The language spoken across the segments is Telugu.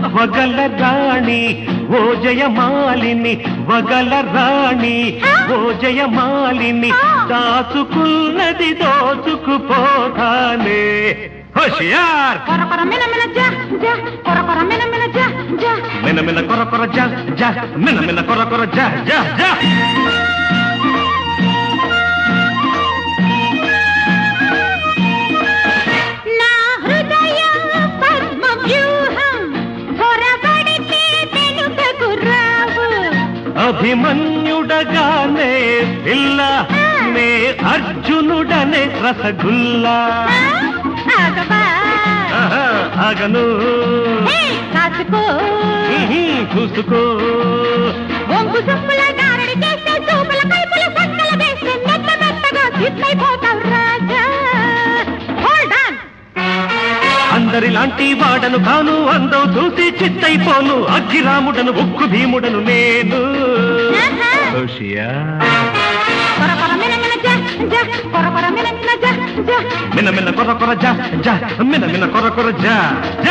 వగల రాణి ఓ జయమాలిని వగల రాణి ఓ జయమాలిని దాచుకున్నది దోచుకుపోతానే హోషియార్ కొర కొర మిన మిన జ జ కొర కొర మిన మిన జ జ మిన మిన కొర కొర జ జ మిన మిన కొర కొర జ జ జ నా హృదయ పద్మ వ్యూహం కొరబడితే వెనుకకు రావు అభిమన్యుడగానే పిల్ల నే అర్జునుడనే రసగుల్లా ఆగవా ఆహా, ఆగను హే, కాచుకో ఉహు, చూసుకో ఒంగు సొప్పుల గారడి చేస్తే చూపుల కైపుల సక్కల వేస్తే మెత్త మెత్తగా సిద్ధైపోతావు రాజా హోల్డ్ ఆన్ అందరిలాంటి వాడను కాను అందం చూసి చిత్తైపోను అగ్గిరాముడను ఉక్కు భీముడను నేను హోషియా కొర కొర మిన మిన జ జ కొర కొర మిన మిన జ జ మిన మిన కొర కొర జ జ మిన మిన కొర కొర జ జ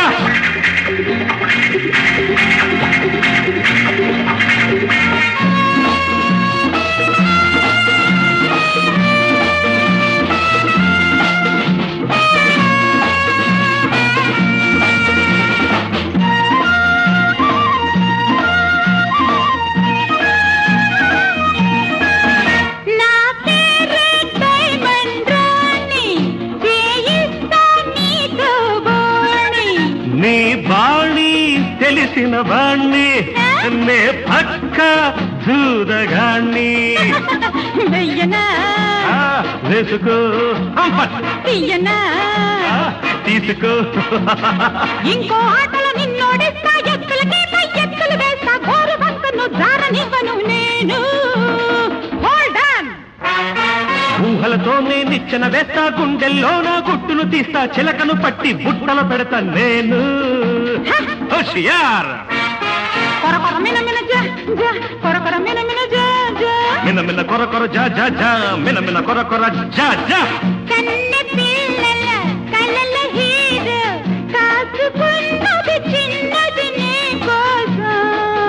నా పేరు డైమండ్ రాణి చేయిస్తా నీతో బోణి నీ బాణి తెలిసిన బాణ్ణి నే పక్క జూదగాణ్ణి వెయ్యనా ఆ, వేసుకో అంపట్. తీయనా ఆ, తీసుకో ఇంకో ఆటలో నిన్నోడిస్తా ఎత్తులకి పై ఎత్తులు వేస్తా గోరు వంకను జారనివ్వను నేను హోల్డ్ ఆన్ ఊహలతోనే నిచ్చెన వేస్తా గుండెల్లో నా గుట్టును తీస్తా చిలకను పట్టి బుట్టలు పెడతా నేను హోషియార్ కొర కొర మిన మిన జ జ కొర కొర మిన మిన జ జ మిన మిన కొర కొర జా జా జా మిన మిన కొర కొర జా జా కన్నె పిల్లల కళ్ళల హీరో కాచుకున్నది చిన్నది నీ కోసం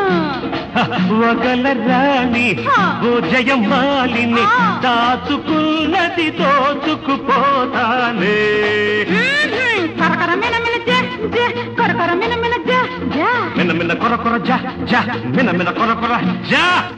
వగల రాణి ఓ జయమాలిని ఆ. దాచుకున్నది దోచుకుపోతానే కొరకొర మిన మిన జ జ కొరకొర మిన మిన జ జ మిన మిన కొర కొర జా జా మిన మిన కొర కొర జా